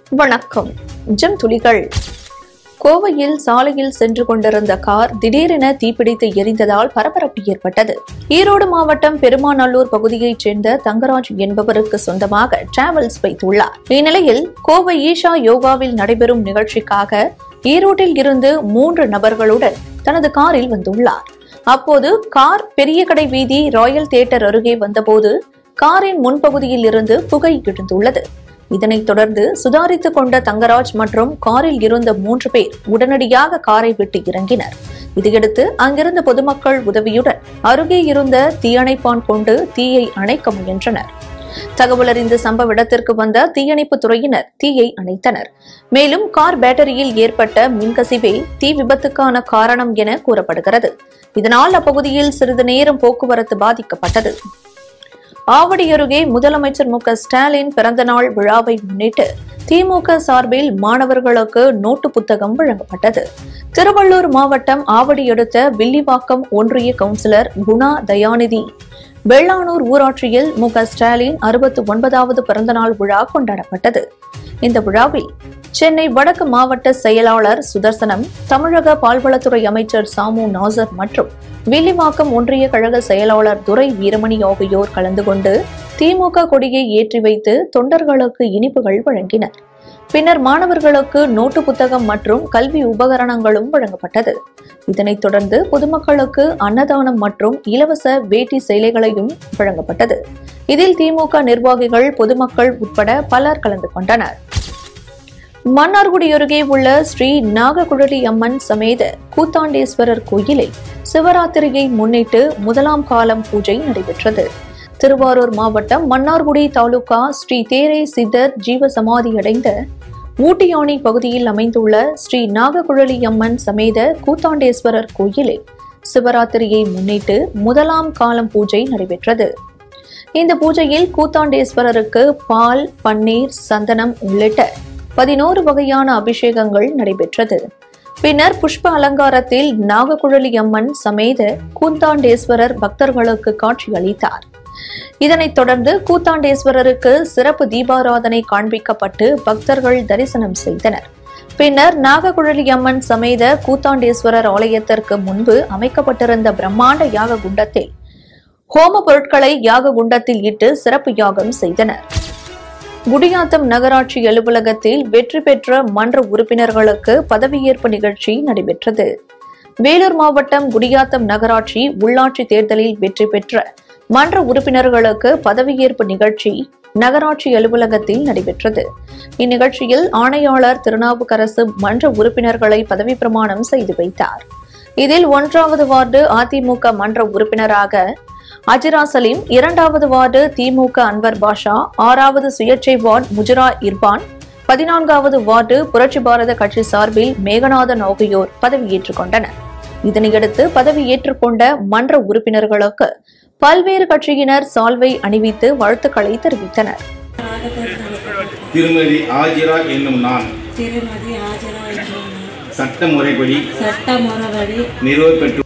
வணக்கம் ஜெம் துளிகள் கோவையில் சாலையில் சென்று கொண்டிருந்த கார் திடீரென தீப்பிடித்து எரிந்ததால் பரபரப்பு ஏற்பட்டது ஈரோடு மாவட்டம் பெருமாநல்லூர் பகுதியைச் சேர்ந்த தங்கராஜ் என்பவருக்கு சொந்தமாக டிராவல்ஸ் வைத்துள்ளார் இந்நிலையில் கோவை ஈஷா யோகாவில் நடைபெறும் நிகழ்ச்சிக்காக ஈரோட்டில் இருந்து மூன்று நபர்களுடன் தனது காரில் வந்துள்ளார் அப்போது கார் பெரிய கடை வீதி ராயல் தியேட்டர் அருகே வந்தபோது காரின் முன்பகுதியில் இருந்து புகை எழுந்துள்ளது இதனைத் தொடர்ந்து சுதாரித்துக் கொண்ட தங்கராஜ் மற்றும் காரில் இருந்த மூன்று பேர் உடனடியாக காரை விட்டு இறங்கினர் இதையடுத்து அங்கிருந்த பொதுமக்கள் உதவியுடன் அருகே இருந்த தீயணைப்பான் கொண்டு தீயை அணைக்க முயன்றனர் தகவல் அறிந்த சம்பவ இடத்திற்கு வந்த தீயணைப்பு துறையினர் தீயை அணைத்தனர் மேலும் கார் பேட்டரியில் ஏற்பட்ட மின்கசிவே தீ விபத்துக்கான காரணம் என கூறப்படுகிறது இதனால் அப்பகுதியில் சிறிது நேரம் போக்குவரத்து பாதிக்கப்பட்டது ஆவடி அருகே முதலமைச்சர் மு க ஸ்டாலின் பிறந்தநாள் விழாவை முன்னிட்டு திமுக சார்பில் மாணவர்களுக்கு நோட்டு புத்தகம் வழங்கப்பட்டது திருவள்ளூர் மாவட்டம் ஆவடி அடுத்த வில்லிவாக்கம் ஒன்றிய கவுன்சிலர் குணா தயாநிதி வெள்ளானூர் ஊராட்சியில் மு க ஸ்டாலின் அறுபத்தி ஒன்பதாவது பிறந்தநாள் விழா கொண்டாடப்பட்டது இந்த விழாவில் சென்னை வடக்கு மாவட்ட செயலாளர் சுதர்சனம் தமிழக பால்வளத்துறை அமைச்சர் சாமு நாசர் மற்றும் வில்லிவாக்கம் ஒன்றிய கழக செயலாளர் துரை வீரமணி ஆகியோர் கலந்து கொண்டு திமுக கொடியை ஏற்றி வைத்து தொண்டர்களுக்கு இனிப்புகள் வழங்கினர் பின்னர் மாணவர்களுக்கு நோட்டு புத்தகம் மற்றும் கல்வி உபகரணங்களும் வழங்கப்பட்டது இதனைத் தொடர்ந்து பொதுமக்களுக்கு அன்னதானம் மற்றும் இலவச வேட்டி சேலைகளையும் வழங்கப்பட்டது இதில் திமுக நிர்வாகிகள் பொதுமக்கள் உட்பட பலர் கலந்து கொண்டனர் மன்னார்குடி அருகே உள்ள ஸ்ரீ நாககுழலி அம்மன் சமேத கூத்தாண்டேஸ்வரர் கோயிலில் சிவராத்திரியை முன்னிட்டு முதலாம் காலம் பூஜை நடைபெற்றது திருவாரூர் மாவட்டம் மன்னார்குடி தாலுகா ஸ்ரீ தேரை சித்தர் ஜீவ சமாதி அடைந்த ஊட்டியானி பகுதியில் அமைந்துள்ள ஸ்ரீ நாககுழலி அம்மன் சமேத கூத்தாண்டேஸ்வரர் கோயிலில் சிவராத்திரியை முன்னிட்டு முதலாம் காலம் பூஜை நடைபெற்றது இந்த பூஜையில் கூத்தாண்டேஸ்வரருக்கு பால் பன்னீர் சந்தனம் உள்ளிட்ட பதினோரு வகையான அபிஷேகங்கள் நடைபெற்றது பின்னர் புஷ்ப அலங்காரத்தில் நாககுழலி அம்மன் சமேத கூத்தாண்டேஸ்வரர் பக்தர்களுக்கு காட்சியளித்தார் இதனைத் தொடர்ந்து கூத்தாண்டேஸ்வரருக்கு சிறப்பு தீபாராதனை காண்பிக்கப்பட்டு பக்தர்கள் தரிசனம் செய்தனர் பின்னர் நாககுழலி அம்மன் சமேத கூத்தாண்டேஸ்வரர் ஆலயத்திற்கு முன்பு அமைக்கப்பட்டிருந்த பிரம்மாண்ட யாக குண்டத்தில் ஹோம பொருட்களை யாக குண்டத்தில் இட்டு சிறப்பு யாகம் செய்தனர் குடியாத்தம் நகராட்சி அலுவலகத்தில் வெற்றி பெற்ற மன்ற உறுப்பினர்களுக்கு பதவியேற்பு நிகழ்ச்சி நடைபெற்றது வேலூர் மாவட்டம் குடியாத்தம் நகராட்சி உள்ளாட்சி தேர்தலில் வெற்றி பெற்ற மன்ற உறுப்பினர்களுக்கு பதவியேற்பு நிகழ்ச்சி நகராட்சி அலுவலகத்தில் நடைபெற்றது இந்நிகழ்ச்சியில் ஆணையாளர் திருநாவுக்கரசு மன்ற உறுப்பினர்களை பதவி பிரமாணம் செய்து வைத்தார் இதில் ஒன்றாவது வார்டு அதிமுக மன்ற உறுப்பினராக அஜிரா சலீம் இரண்டாவது வார்டு திமுக அன்வர் பாஷா ஆறாவது சுயேட்சை வார்டு முஜரா இர்பான் பதினான்காவது வார்டு புரட்சி பாரத கட்சி சார்பில் மேகநாதன் ஆகியோர் பதவியேற்றுக் கொண்டனர் இதனையடுத்து பதவி ஏற்றுக்கொண்ட மன்ற உறுப்பினர்களுக்கு பல்வேறு கட்சியினர் சால்வை அணிவித்து வாழ்த்துக்களை தெரிவித்தனர் திருமதி ஆஜிரா என்னும் நான் திருமதி ஆஜரா என்றும் சட்ட முறைப்படி சட்ட முறைப்படி நிறுவப்பெற்று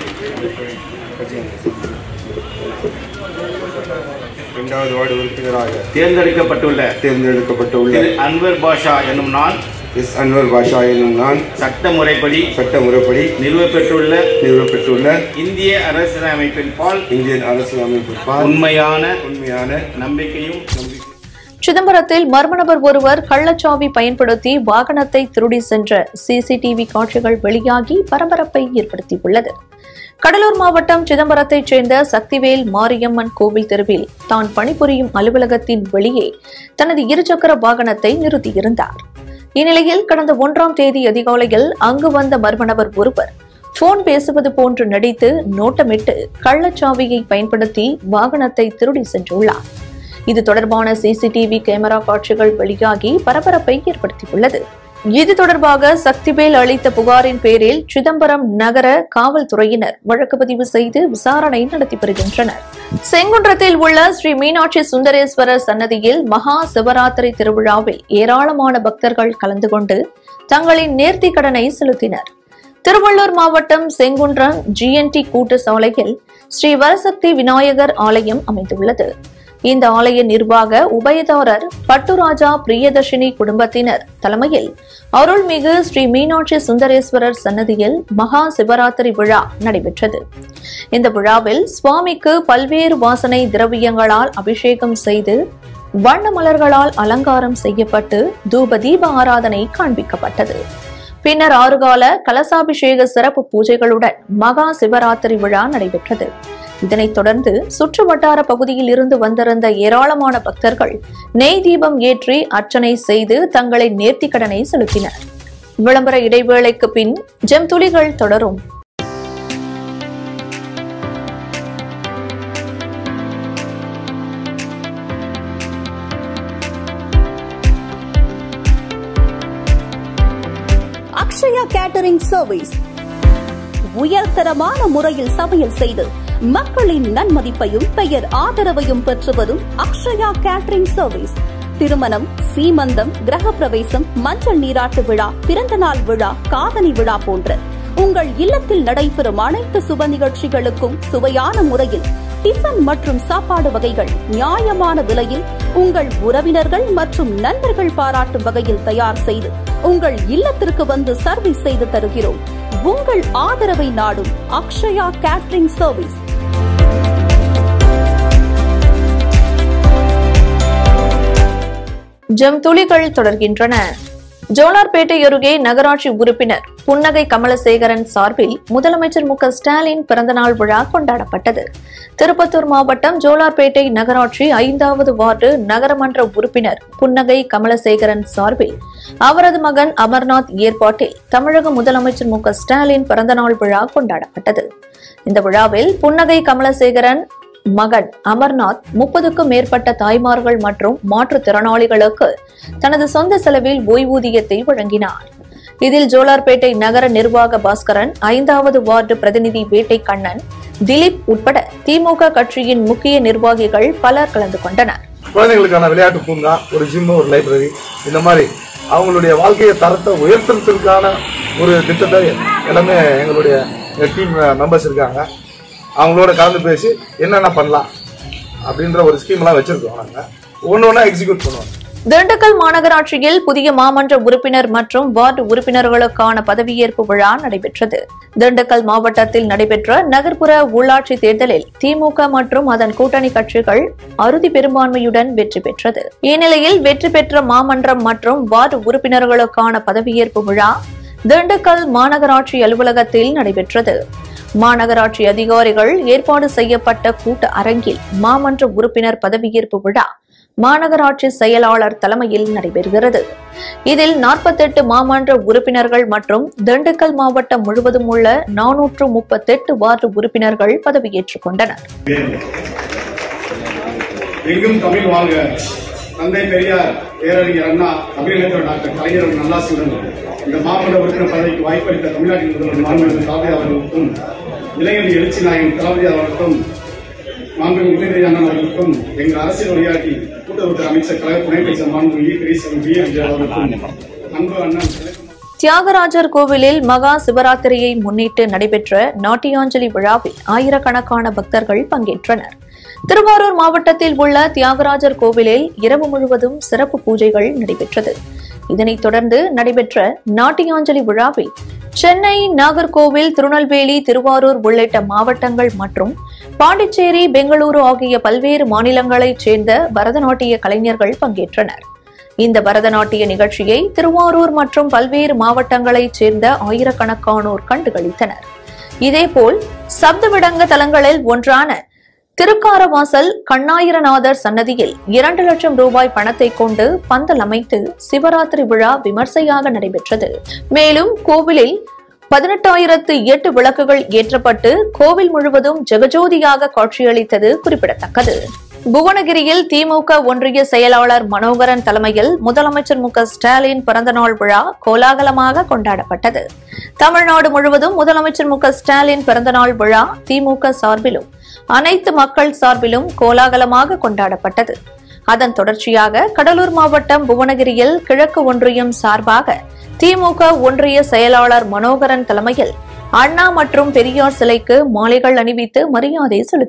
இரண்டாவது வார்டு உறுப்பினராக தேர்ந்தெடுக்கப்பட்டுள்ள தேர்ந்தெடுக்கப்பட்டுள்ள திரு அன்வர் பாஷா என்னும் நான் எஸ் அன்வர் பாஷா என்னும் நான் சட்ட முறைப்படி சட்ட முறைப்படி நிறுவப்பெற்றுள்ள நிறுவப்பெற்றுள்ள இந்திய அரசியலமைப்பின் பால் இந்தியன் அரசியலமைப்பிற்கான உண்மையான உண்மையான நம்பிக்கையும் நம்பிக்கை சிதம்பரத்தில் மர்ம நபர் ஒருவர் கள்ளச்சாவி பயன்படுத்தி வாகனத்தை திருடி சென்ற சிசிடிவி காட்சிகள் வெளியாகி பரபரப்பை ஏற்படுத்தியுள்ளது கடலூர் மாவட்டம் சிதம்பரத்தைச் சேர்ந்த சக்திவேல் மாரியம்மன் கோவில் தெருவில் தான் பணிபுரியும் அலுவலகத்தின் வெளியே தனது இருசக்கர வாகனத்தை நிறுத்தியிருந்தார் இந்நிலையில் கடந்த ஒன்றாம் தேதி அதிகாலையில் அங்கு வந்த மர்ம நபர் ஒருவர் போன் பேசுவது போன்று நடித்து நோட்டமிட்டு கள்ளச்சாவியை பயன்படுத்தி வாகனத்தை திருடி சென்றுள்ளார் இது தொடர்பான சிசிடிவி கேமரா காட்சிகள் வெளியாகி பரபரப்பை ஏற்படுத்தியுள்ளது இது தொடர்பாக சக்திவேல் அளித்த புகாரின் பேரில் சிதம்பரம் நகர காவல்துறையினர் வழக்கு பதிவு செய்து விசாரணை நடத்தி வருகின்றனர் செங்குன்றத்தில் உள்ள ஸ்ரீ மீனாட்சி சுந்தரேஸ்வரர் சன்னதியில் மகா சிவராத்திரி திருவிழாவில் ஏராளமான பக்தர்கள் கலந்து கொண்டு தங்களின் நேர்த்திக் கடனை செலுத்தினர் திருவள்ளூர் மாவட்டம் செங்குன்றம் ஜிஎன்டி கூட்டு சாலையில் ஸ்ரீ வரசக்தி விநாயகர் ஆலயம் அமைந்துள்ளது இந்த ஆலய நிர்வாக உபயதாரர் பட்டுராஜா பிரியதர்ஷினி குடும்பத்தினர் தலைமையில் அருள்மிகு ஸ்ரீ மீனாட்சி சுந்தரேஸ்வரர் சன்னதியில் மகா சிவராத்திரி விழா நடைபெற்றது இந்த விழாவில் சுவாமிக்கு பல்வேறு வாசனை திரவியங்களால் அபிஷேகம் செய்து வண்ண மலர்களால் அலங்காரம் செய்யப்பட்டு தூப தீப ஆராதனை காண்பிக்கப்பட்டது பின்னர் ஆறுகால கலசாபிஷேக சிறப்பு பூஜைகளுடன் மகா சிவராத்திரி விழா நடைபெற்றது இதனைத் தொடர்ந்து சுற்று வட்டார பகுதியில் இருந்து வந்திருந்த ஏராளமான பக்தர்கள் நெய் தீபம் ஏற்றி அர்ச்சனை செய்து தங்களின் நேர்த்திக்கடனை செலுத்தினர் விளம்பர இடைவேளைக்கு பின் ஜெம் துளிகள் தொடரும் அக்ஷயா கேட்டரிங் சர்வீஸ் உயர்தரமான முறையில் சமையல் செய்து மக்களின் நன்மதிப்பையும் பெயர் ஆதரவையும் பெற்று வரும் அக்ஷயா கேட்டரிங் சர்வீஸ் திருமணம் சீமந்தம் கிரகப்பிரவேசம் மஞ்சள் நீராட்டு விழா பிறந்தநாள் விழா காதணி விழா போன்ற உங்கள் இல்லத்தில் நடைபெறும் அனைத்து சுப நிகழ்ச்சிகளுக்கும் சுவையான முறையில் டிஃபன் மற்றும் சாப்பாடு வகைகள் நியாயமான விலையில் உங்கள் உறவினர்கள் மற்றும் நண்பர்கள் பாராட்டும் வகையில் தயார் செய்து உங்கள் இல்லத்திற்கு வந்து சர்வீஸ் செய்து தருகிறோம் உங்கள் ஆதரவை நாடும் அக்ஷயா கேட்டரிங் சர்வீஸ் ஜெம் துளிகள் தொடர்கின்றன ஜோலார்பேட்டை அருகே நகராட்சி உறுப்பினர் புன்னகை கமலசேகரன் சார்பில் முதலமைச்சர் மு க ஸ்டாலின் பிறந்தநாள் விழா கொண்டாடப்பட்டது திருப்பத்தூர் மாவட்டம் ஜோலார்பேட்டை நகராட்சி ஐந்தாவது வார்டு நகரமன்ற உறுப்பினர் புன்னகை கமலசேகரன் சார்பில் அவரது மகன் அமர்நாத் ஏற்பாட்டில் தமிழக முதலமைச்சர் மு க ஸ்டாலின் பிறந்தநாள் விழா கொண்டாடப்பட்டது இந்த விழாவில் புன்னகை கமலசேகரன் மகன் அமர்நாத் முப்பதுக்கும் மேற்பட்ட தாய்மார்கள் மற்றும் மாற்றுத்திறனாளிகளுக்கு தனது சொந்த செலவில் ஓய்வூதியத்தை வழங்கினார் இதில் ஜோலார்பேட்டை நகர நிர்வாக பாஸ்கரன் ஐந்தாவது வார்டு பிரதிநிதி வேட்டை கண்ணன் திலீப் உட்பட திமுக கட்சியின் முக்கிய நிர்வாகிகள் பலர் கலந்து கொண்டனர் குழந்தைகளுக்கான விளையாட்டு பூங்கா ஒரு ஜிம் ஒரு லைப்ரரி இந்த மாதிரி அவங்களுடைய வாழ்க்கையை தரத்தை உயர்த்துறதுக்கான ஒரு திட்டத்தை எல்லாமே எங்களுடைய டீம் மெம்பர்ஸ் இருக்காங்க அவங்களோட கலந்து பேசி என்னென்ன பண்ணலாம் அப்படின்ற ஒரு ஸ்கீம்லாம் வச்சிருக்கோம் நாங்கள் ஒன்று ஒன்றா எக்ஸிக்யூட் பண்ணுவோம் திண்டுக்கல் மாநகராட்சியில் புதிய மாமன்ற உறுப்பினர் மற்றும் வார்டு உறுப்பினர்களுக்கான பதவியேற்பு விழா நடைபெற்றது திண்டுக்கல் மாவட்டத்தில் நடைபெற்ற நகர்ப்புற உள்ளாட்சி தேர்தலில் திமுக மற்றும் அதன் கூட்டணி கட்சிகள் அறுதி பெரும்பான்மையுடன் வெற்றி பெற்றது இந்நிலையில் வெற்றி பெற்ற மாமன்றம் மற்றும் வார்டு உறுப்பினர்களுக்கான பதவியேற்பு விழா திண்டுக்கல் மாநகராட்சி அலுவலகத்தில் நடைபெற்றது மாநகராட்சி அதிகாரிகள் ஏற்பாடு செய்யப்பட்ட கூட்ட அரங்கில் மாமன்ற உறுப்பினர் பதவியேற்பு விழா மாநகராட்சி செயலாளர் தலைமையில் நடைபெறுகிறது இதில் நாற்பத்தெட்டு மாமன்ற உறுப்பினர்கள் மற்றும் திண்டுக்கல் மாவட்டம் முழுவதும் உள்ள நானூற்று முப்பத்தெட்டு வார்டு உறுப்பினர்கள் பதவியேற்றுக் கொண்டனர் எங்கும் தமிழ் வாழ்க தந்தை பெரியார் பேரறிஞர் அண்ணா தமிழகத்தில் டாக்டர் கலைஞர் அவர்கள் நல்லாசியுடன் இந்த மாவட்ட உறுப்பினர் பதவிக்கு வாய்ப்பளித்த தமிழ்நாட்டின் முதல்வர் மாண்புமிகு தளபதி அவர்களுக்கும் இளைஞர் எழுச்சி நாயகன் தளபதி அவர்களுக்கும் மாண்புமிகு உதயநிதி அண்ணன் அவர்களுக்கும் எங்கள் அரசியல் வழிகாட்டி கூட்டுறவுத்துறை அமைச்சர் கழக துணை அமைச்சர் மாண்புமிகு இ பெரியசாமி பி எம் அவர்களுக்கும் அன்பு அண்ணன் திலகமணி தியாகராஜர் கோவிலில் மகா சிவராத்திரியை முன்னிட்டு நடைபெற்ற நாட்டியாஞ்சலி விழாவில் ஆயிரக்கணக்கான பக்தர்கள் பங்கேற்றனர் திருவாரூர் மாவட்டத்தில் உள்ள தியாகராஜர் கோவிலில் இரவு முழுவதும் சிறப்பு பூஜைகள் நடைபெற்றது இதனைத் தொடர்ந்து நடைபெற்ற நாட்டியாஞ்சலி விழாவில் சென்னை நாகர்கோவில் திருநெல்வேலி திருவாரூர் உள்ளிட்ட மாவட்டங்கள் மற்றும் பாண்டிச்சேரி பெங்களூரு ஆகிய பல்வேறு மாநிலங்களைச் சேர்ந்த பரதநாட்டிய கலைஞர்கள் பங்கேற்றனர் இந்த பரதநாட்டிய நிகழ்ச்சியை திருவாரூர் மற்றும் பல்வேறு மாவட்டங்களைச் சேர்ந்த ஆயிரக்கணக்கானோர் கண்டுகளித்தனர் இதேபோல் சப்தவிடங்க தலங்களில் ஒன்றான திருக்காரவாசல் கண்ணாயிரநாதர் சன்னதியில் இரண்டு லட்சம் ரூபாய் பணத்தை கொண்டு பந்தல் அமைத்து சிவராத்திரி விழா விமர்சையாக நடைபெற்றது மேலும் கோவிலில் பதினெட்டாயிரத்து எட்டு விளக்குகள் ஏற்றப்பட்டு கோவில் முழுவதும் ஜெகஜோதியாக காட்சியளித்தது குறிப்பிடத்தக்கது புவனகிரியில் திமுக ஒன்றிய செயலாளர் மனோகரன் தலைமையில் முதலமைச்சர் மு க ஸ்டாலின் பிறந்தநாள் விழா கோலாகலமாக கொண்டாடப்பட்டது தமிழ்நாடு முழுவதும் முதலமைச்சர் மு க ஸ்டாலின் பிறந்தநாள் விழா திமுக சார்பிலும் அனைத்து மக்கள் சார்பிலும் கோலாகலமாக கொண்டாடப்பட்டது அதன் தொடர்ச்சியாக கடலூர் மாவட்டம் புவனகிரியில் கிழக்கு ஒன்றியம் சார்பாக திமுக ஒன்றிய செயலாளர் மனோகரன் தலைமையில் அண்ணா மற்றும் பெரியார் சிலைக்கு மாலைகள் அணிவித்து மரியாதை செலுத்தினர்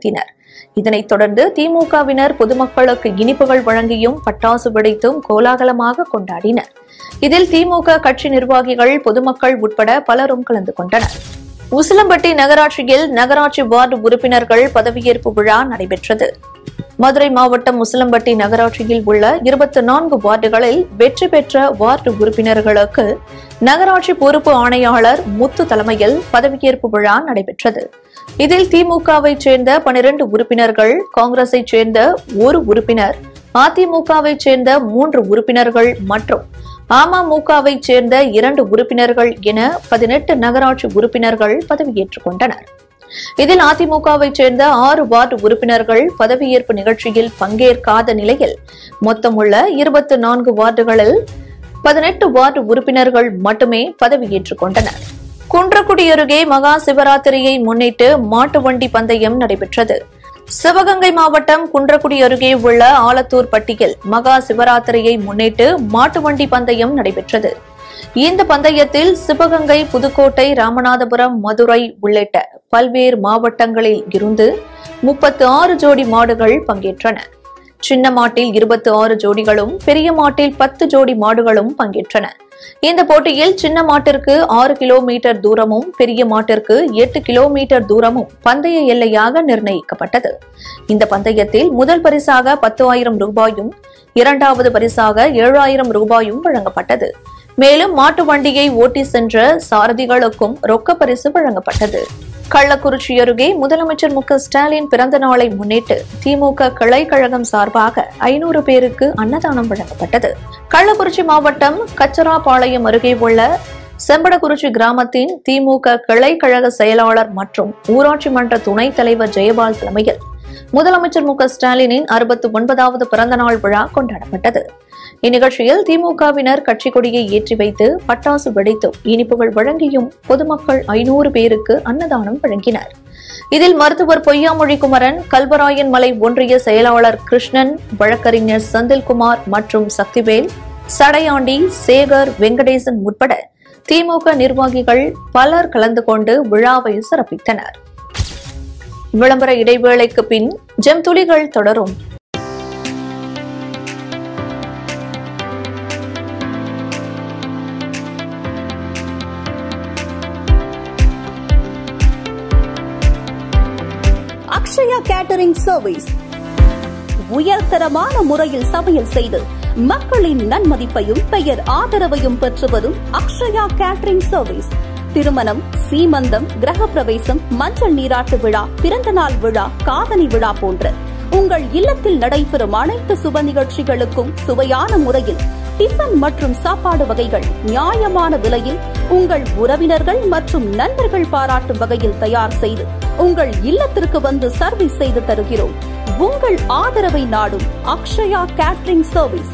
இதனைத் தொடர்ந்து திமுகவினர் பொதுமக்களுக்கு இனிப்புகள் வழங்கியும் பட்டாசு வெடித்தும் கோலாகலமாக கொண்டாடினர் இதில் திமுக கட்சி நிர்வாகிகள் பொதுமக்கள் உட்பட பலரும் கலந்து கொண்டனர் உசிலம்பட்டி நகராட்சியில் நகராட்சி வார்டு உறுப்பினர்கள் பதவியேற்பு விழா நடைபெற்றது மதுரை மாவட்டம் உசிலம்பட்டி நகராட்சியில் உள்ள இருபத்தி நான்கு வார்டுகளில் வெற்றி பெற்ற வார்டு உறுப்பினர்களுக்கு நகராட்சி பொறுப்பு ஆணையாளர் முத்து தலைமையில் பதவியேற்பு விழா நடைபெற்றது இதில் திமுகவை சேர்ந்த பனிரெண்டு உறுப்பினர்கள் காங்கிரஸை சேர்ந்த ஒரு உறுப்பினர் அதிமுகவை சேர்ந்த மூன்று உறுப்பினர்கள் மற்றும் அமமுகவை சேர்ந்த இரண்டு உறுப்பினர்கள் என பதினெட்டு நகராட்சி உறுப்பினர்கள் பதவியேற்றுக் கொண்டனர் இதில் அதிமுகவை சேர்ந்த ஆறு வார்டு உறுப்பினர்கள் பதவியேற்பு நிகழ்ச்சியில் பங்கேற்காத நிலையில் மொத்தமுள்ள இருபத்தி நான்கு வார்டுகளில் பதினெட்டு வார்டு உறுப்பினர்கள் மட்டுமே பதவியேற்றுக் கொண்டனர் குன்றக்குடி அருகே மகா சிவராத்திரியை முன்னிட்டு மாட்டு வண்டி பந்தயம் நடைபெற்றது சிவகங்கை மாவட்டம் குன்றக்குடி அருகே உள்ள ஆலத்தூர் பட்டியில் மகா சிவராத்திரியை முன்னிட்டு மாட்டு வண்டி பந்தயம் நடைபெற்றது இந்த பந்தயத்தில் சிவகங்கை புதுக்கோட்டை ராமநாதபுரம் மதுரை உள்ளிட்ட பல்வேறு மாவட்டங்களில் இருந்து முப்பத்து ஆறு ஜோடி மாடுகள் பங்கேற்றன சின்ன மாட்டில் இருபத்தி ஆறு ஜோடிகளும் பெரிய மாட்டில் பத்து ஜோடி மாடுகளும் பங்கேற்றன இந்த போட்டியில் சின்ன மாட்டிற்கு ஆறு கிலோமீட்டர் தூரமும் பெரிய மாட்டிற்கு எட்டு கிலோமீட்டர் தூரமும் பந்தய எல்லையாக நிர்ணயிக்கப்பட்டது இந்த பந்தயத்தில் முதல் பரிசாக பத்து ஆயிரம் ரூபாயும் இரண்டாவது பரிசாக ஏழாயிரம் ரூபாயும் வழங்கப்பட்டது மேலும் மாட்டு வண்டியை ஓட்டி சென்ற சாரதிகளுக்கும் ரொக்க பரிசு வழங்கப்பட்டது கள்ளக்குறிச்சி அருகே முதலமைச்சர் மு க ஸ்டாலின் பிறந்த நாளை முன்னிட்டு திமுக கிளை கழகம் சார்பாக ஐநூறு பேருக்கு அன்னதானம் வழங்கப்பட்டது கள்ளக்குறிச்சி மாவட்டம் கச்சராபாளையம் அருகே உள்ள செம்படக்குறிச்சி கிராமத்தின் திமுக கிளை கழக செயலாளர் மற்றும் ஊராட்சி மன்ற துணைத் தலைவர் ஜெயபால் தலைமையில் முதலமைச்சர் மு க ஸ்டாலினின் அறுபத்தி ஒன்பதாவது பிறந்தநாள் விழா கொண்டாடப்பட்டது இந்நிகழ்ச்சியில் திமுகவினர் கட்சி கொடியை ஏற்றி வைத்து பட்டாசு வெடித்தும் இனிப்புகள் வழங்கியும் பொதுமக்கள் ஐநூறு பேருக்கு அன்னதானம் வழங்கினர் இதில் மருத்துவர் பொய்யாமொழி குமரன் கல்வராயன் மலை ஒன்றிய செயலாளர் கிருஷ்ணன் வழக்கறிஞர் செந்தில்குமார் மற்றும் சக்திவேல் சடையாண்டி சேகர் வெங்கடேசன் உட்பட திமுக நிர்வாகிகள் பலர் கலந்து கொண்டு விழாவை சிறப்பித்தனர் விளம்பர இடைவேளைக்கு பின் ஜெம் துளிகள் தொடரும் அக்ஷயா கேட்டரிங் சர்வீஸ் உயர்தரமான முறையில் சமையல் செய்து மக்களின் நன்மதிப்பையும் பெயர் ஆதரவையும் பெற்று வரும் அக்ஷயா கேட்டரிங் சர்வீஸ் திருமணம் சீமந்தம் கிரகப்பிரவேசம் மஞ்சள் நீராட்டு விழா பிறந்தநாள் விழா காதணி விழா போன்ற உங்கள் இல்லத்தில் நடைபெறும் அனைத்து சுப நிகழ்ச்சிகளுக்கும் சுவையான முறையில் டிஃபன் மற்றும் சாப்பாடு வகைகள் நியாயமான விலையில் உங்கள் உறவினர்கள் மற்றும் நண்பர்கள் பாராட்டும் வகையில் தயார் செய்து உங்கள் இல்லத்திற்கு வந்து சர்வீஸ் செய்து தருகிறோம் உங்கள் ஆதரவை நாடும் அக்ஷயா கேட்டரிங் சர்வீஸ்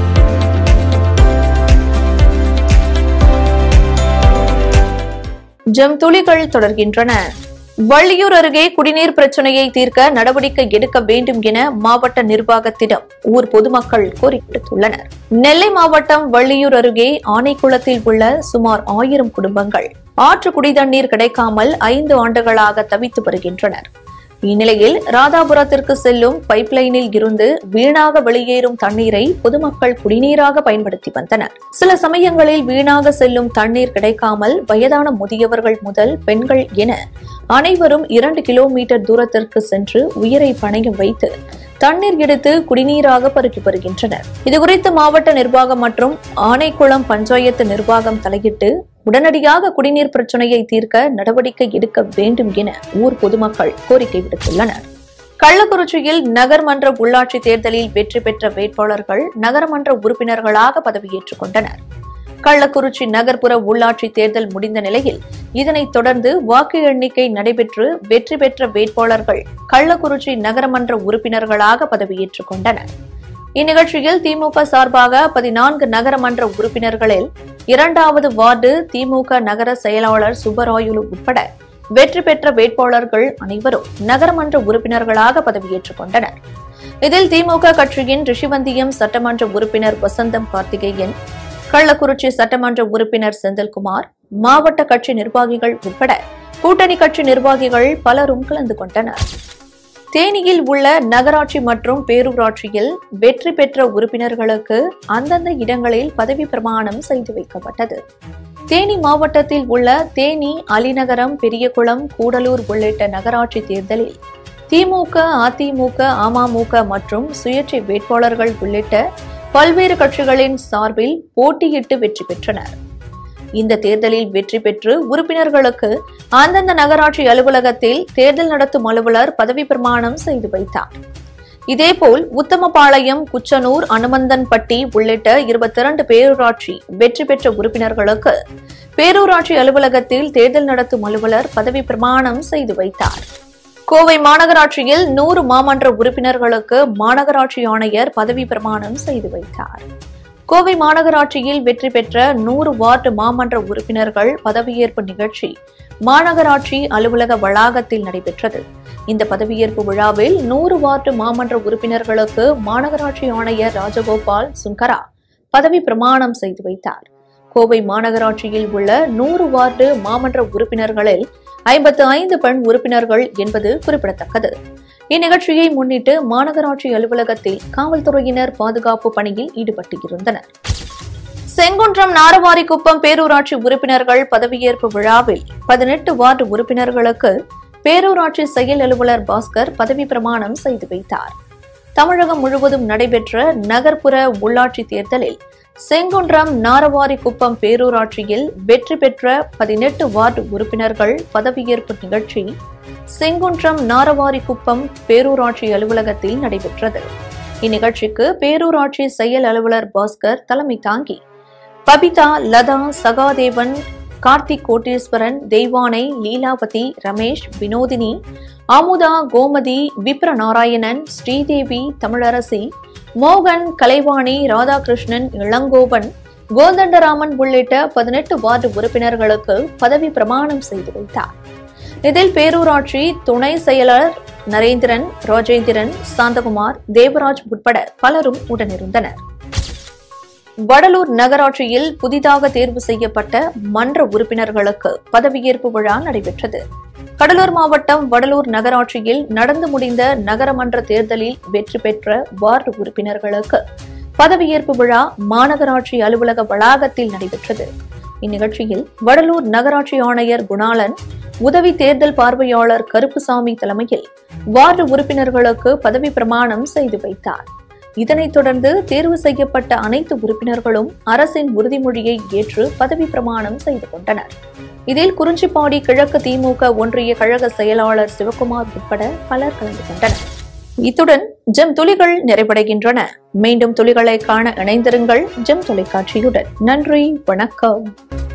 ஜெம் துளிகள் தொடர்கின்றன வள்ளியூர் அருகே குடிநீர் பிரச்சனையை தீர்க்க நடவடிக்கை எடுக்க வேண்டும் என மாவட்ட நிர்வாகத்திடம் ஊர் பொதுமக்கள் கோரிக்கை விடுத்துள்ளனர் நெல்லை மாவட்டம் வள்ளியூர் அருகே ஆனைக்குளத்தில் உள்ள சுமார் ஆயிரம் குடும்பங்கள் ஆற்று குடிதண்ணீர் கிடைக்காமல் ஐந்து ஆண்டுகளாக தவித்து வருகின்றனர் இந்நிலையில் ராதாபுரத்திற்கு செல்லும் பைப்லைனில் இருந்து வீணாக வெளியேறும் தண்ணீரை பொதுமக்கள் குடிநீராக பயன்படுத்தி வந்தனர் சில சமயங்களில் வீணாக செல்லும் தண்ணீர் கிடைக்காமல் வயதான முதியவர்கள் முதல் பெண்கள் என அனைவரும் இரண்டு கிலோமீட்டர் தூரத்திற்கு சென்று உயிரை பணயம் வைத்து தண்ணீர் எடுத்து குடிநீராக பருகி வருகின்றனர் இதுகுறித்து மாவட்ட நிர்வாகம் மற்றும் ஆனைக்குளம் பஞ்சாயத்து நிர்வாகம் தலையிட்டு உடனடியாக குடிநீர் பிரச்சனையை தீர்க்க நடவடிக்கை எடுக்க வேண்டும் என ஊர் பொதுமக்கள் கோரிக்கை விடுத்துள்ளனர் கள்ளக்குறிச்சியில் நகர்மன்ற உள்ளாட்சி தேர்தலில் வெற்றி பெற்ற வேட்பாளர்கள் நகரமன்ற உறுப்பினர்களாக பதவியேற்றுக் கொண்டனர் கள்ளக்குறிச்சி நகர்ப்புற உள்ளாட்சி தேர்தல் முடிந்த நிலையில் இதனைத் தொடர்ந்து வாக்கு எண்ணிக்கை நடைபெற்று வெற்றி பெற்ற வேட்பாளர்கள் கள்ளக்குறிச்சி நகரமன்ற உறுப்பினர்களாக பதவியேற்றுக் கொண்டனர் இந்நிகழ்ச்சியில் திமுக சார்பாக பதினான்கு நகரமன்ற உறுப்பினர்களில் இரண்டாவது வார்டு திமுக நகர செயலாளர் சுப்பராயுலு உட்பட வெற்றி பெற்ற வேட்பாளர்கள் அனைவரும் நகரமன்ற உறுப்பினர்களாக பதவியேற்றுக் கொண்டனர் இதில் திமுக கட்சியின் ரிஷிவந்தியம் சட்டமன்ற உறுப்பினர் வசந்தம் கார்த்திகேயன் கள்ளக்குறிச்சி சட்டமன்ற உறுப்பினர் செந்தில்குமார் மாவட்ட கட்சி நிர்வாகிகள் உட்பட கூட்டணி கட்சி நிர்வாகிகள் பலரும் கலந்து கொண்டனர் தேனியில் உள்ள நகராட்சி மற்றும் பேரூராட்சியில் வெற்றி பெற்ற உறுப்பினர்களுக்கு அந்தந்த இடங்களில் பதவி பிரமாணம் செய்து வைக்கப்பட்டது தேனி மாவட்டத்தில் உள்ள தேனி அலிநகரம் பெரியகுளம் கூடலூர் உள்ளிட்ட நகராட்சி தேர்தலில் திமுக அதிமுக அமமுக மற்றும் சுயேட்சை வேட்பாளர்கள் உள்ளிட்ட பல்வேறு கட்சிகளின் சார்பில் போட்டியிட்டு வெற்றி பெற்றனர் இந்த தேர்தலில் வெற்றி பெற்று உறுப்பினர்களுக்கு அந்தந்த நகராட்சி அலுவலகத்தில் தேர்தல் நடத்தும் அலுவலர் பதவி பிரமாணம் செய்து வைத்தார் இதேபோல் உத்தமபாளையம் குச்சனூர் அனுமந்தன்பட்டி உள்ளிட்ட இருபத்தி இரண்டு பேரூராட்சி வெற்றி பெற்ற உறுப்பினர்களுக்கு பேரூராட்சி அலுவலகத்தில் தேர்தல் நடத்தும் அலுவலர் பதவி பிரமாணம் செய்து வைத்தார் கோவை மாநகராட்சியில் நூறு மாமன்ற உறுப்பினர்களுக்கு மாநகராட்சி ஆணையர் பதவி பிரமாணம் செய்து வைத்தார் கோவை மாநகராட்சியில் வெற்றி பெற்ற நூறு வார்டு மாமன்ற உறுப்பினர்கள் பதவியேற்பு நிகழ்ச்சி மாநகராட்சி அலுவலக வளாகத்தில் நடைபெற்றது இந்த பதவியேற்பு விழாவில் நூறு வார்டு மாமன்ற உறுப்பினர்களுக்கு மாநகராட்சி ஆணையர் ராஜகோபால் சுங்கரா பதவி பிரமாணம் செய்து வைத்தார் கோவை மாநகராட்சியில் உள்ள நூறு வார்டு மாமன்ற உறுப்பினர்களில் ஐம்பத்து ஐந்து பெண் உறுப்பினர்கள் என்பது குறிப்பிடத்தக்கது இந்நிகழ்ச்சியை முன்னிட்டு மாநகராட்சி அலுவலகத்தில் காவல்துறையினர் பாதுகாப்பு பணியில் ஈடுபட்டிருந்தனர் செங்குன்றம் நாரவாரிக்குப்பம் பேரூராட்சி உறுப்பினர்கள் பதவியேற்பு விழாவில் பதினெட்டு வார்டு உறுப்பினர்களுக்கு பேரூராட்சி செயல் அலுவலர் பாஸ்கர் பதவி பிரமாணம் செய்து வைத்தார் தமிழகம் முழுவதும் நடைபெற்ற நகர்ப்புற உள்ளாட்சி தேர்தலில் செங்குன்றம் நாரவாரிக்குப்பம் பேரூராட்சியில் வெற்றி பெற்ற பதினெட்டு வார்டு உறுப்பினர்கள் பதவியேற்பு நிகழ்ச்சி செங்குன்றம் நாரவாரிக்குப்பம் பேரூராட்சி அலுவலகத்தில் நடைபெற்றது இந்நிகழ்ச்சிக்கு பேரூராட்சி செயல் அலுவலர் பாஸ்கர் தலைமை தாங்கி பபிதா லதா சகாதேவன் கார்த்திக் கோட்டீஸ்வரன் தெய்வானை லீலாவதி ரமேஷ் வினோதினி அமுதா கோமதி விப்ர நாராயணன் ஸ்ரீதேவி தமிழரசி மோகன் கலைவாணி ராதாகிருஷ்ணன் இளங்கோவன் கோதண்டராமன் உள்ளிட்ட பதினெட்டு வார்டு உறுப்பினர்களுக்கு பதவி பிரமாணம் செய்து வைத்தார் இதில் பேரூராட்சி துணை செயலர் நரேந்திரன் ராஜேந்திரன் சாந்தகுமார் தேவராஜ் உட்பட பலரும் உடனிருந்தனர் வடலூர் நகராட்சியில் புதிதாக தேர்வு செய்யப்பட்ட மன்ற உறுப்பினர்களுக்கு பதவியேற்பு விழா நடைபெற்றது கடலூர் மாவட்டம் வடலூர் நகராட்சியில் நடந்து முடிந்த நகரமன்ற தேர்தலில் வெற்றி பெற்ற வார்டு உறுப்பினர்களுக்கு பதவியேற்பு விழா மாநகராட்சி அலுவலக வளாகத்தில் நடைபெற்றது இந்நிகழ்ச்சியில் வடலூர் நகராட்சி ஆணையர் குணாளன் உதவி தேர்தல் பார்வையாளர் கருப்புசாமி தலைமையில் வார்டு உறுப்பினர்களுக்கு பதவி பிரமாணம் செய்து வைத்தார் இதனைத் தொடர்ந்து தேர்வு செய்யப்பட்ட அனைத்து உறுப்பினர்களும் அரசின் உறுதிமொழியை ஏற்று பதவி பிரமாணம் செய்து கொண்டனர் இதில் குறிஞ்சிப்பாடி கிழக்கு திமுக ஒன்றிய கழக செயலாளர் சிவகுமார் உட்பட பலர் கலந்து கொண்டனர் இத்துடன் ஜெம் துளிகள் நிறைவடைகின்றன மீண்டும் துளிகளை காண இணைந்திருங்கள் ஜெம் தொலைக்காட்சியுடன் நன்றி வணக்கம்